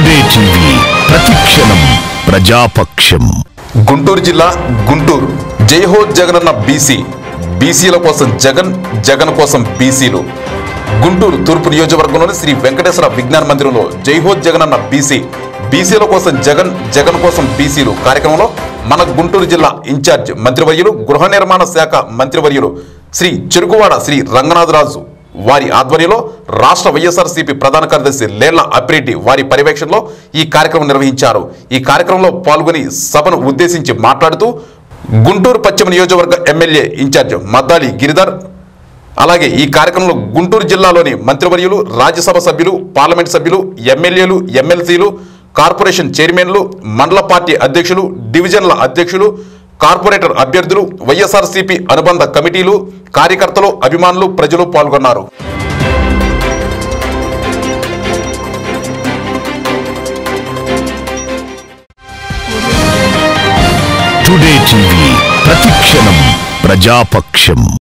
today TV ప్రతిక్షణం ప్రజాపక్షం గుంటూరు జిల్లా Guntur Jai Ho Jagananna BC బీసీల కోసం జగన్ జగన్ కోసం బీసీలు గుంటూరు తూర్పు నియోజకవర్గంలోని శ్రీ వెంకటేశ్వర విజ్ఞాన మందిరంలో జైహో జగనన్న బీసీ బీసీల కోసం జగన్ జగన్ కోసం బీసీలు కార్యక్రమంలో మన గుంటూరు జిల్లా ఇన్ఛార్జ్ మంత్రివర్యులు గృహ నిర్మాణ శాఖ మంత్రివర్యులు శ్రీ చెరుకువాడ శ్రీ రంగనాథరాజు వారి ఆధ్వర్యంలో రాష్ట్ర వైఎస్ఆర్సీపీ ప్రధాన కార్యదర్శి లేళ్ల అప్పిరెడ్డి వారి పర్యవేక్షణలో ఈ కార్యక్రమం నిర్వహించారు ఈ కార్యక్రమంలో పాల్గొని సభను ఉద్దేశించి మాట్లాడుతూ గుంటూరు పశ్చిమ నియోజకవర్గ ఎమ్మెల్యే ఇన్ఛార్జ్ మద్దాలి గిరిధర్ అలాగే ఈ కార్యక్రమంలో గుంటూరు జిల్లాలోని మంత్రివర్యులు రాజ్యసభ సభ్యులు పార్లమెంట్ సభ్యులు ఎమ్మెల్యేలు ఎమ్మెల్సీలు కార్పొరేషన్ చైర్మన్లు మండల పార్టీ అధ్యక్షులు డివిజన్ల అధ్యక్షులు కార్పొరేటర్ అభ్యర్థులు వైఎస్ఆర్సీపీ అనుబంధ కమిటీలు కార్యకర్తలు అభిమానులు ప్రజలు పాల్గొన్నారు టుడే టీవీ ప్రతిక్షణం ప్రజాపక్షం